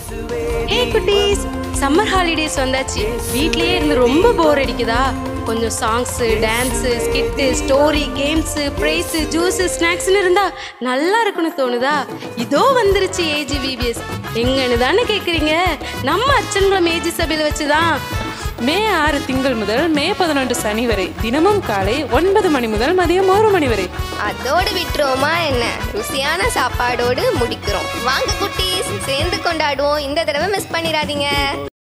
ஏ குட்டீஸ் summer holidays வந்தாச்சு வீட்லயே இருந்து ரொம்ப போர் அடிக்குதா கொஞ்சம் songs dance skit story games prize juice ஸ்நாக்ஸ்னு இருந்தா நல்லா இருக்குன்னு தோணுதா இதோ வந்துருச்சு ஏஜி விபிஎஸ் எங்கன்னு தானே கேட்குறீங்க நம்ம அச்சன்குளம் ஏஜி சபையில் வச்சு தான் மே ஆறு திங்கள் முதல் மே பதினொன்று சனி வரை தினமும் காலை ஒன்பது மணி முதல் மதியம் ஒரு மணி வரை அதோடு விட்டுருவோமா என்ன ருசியான சாப்பாடோடு முடிக்கிறோம் வாங்க குட்டீஸ் சேர்ந்து கொண்டாடுவோம் இந்த தடவை மிஸ் பண்ணிடாதீங்க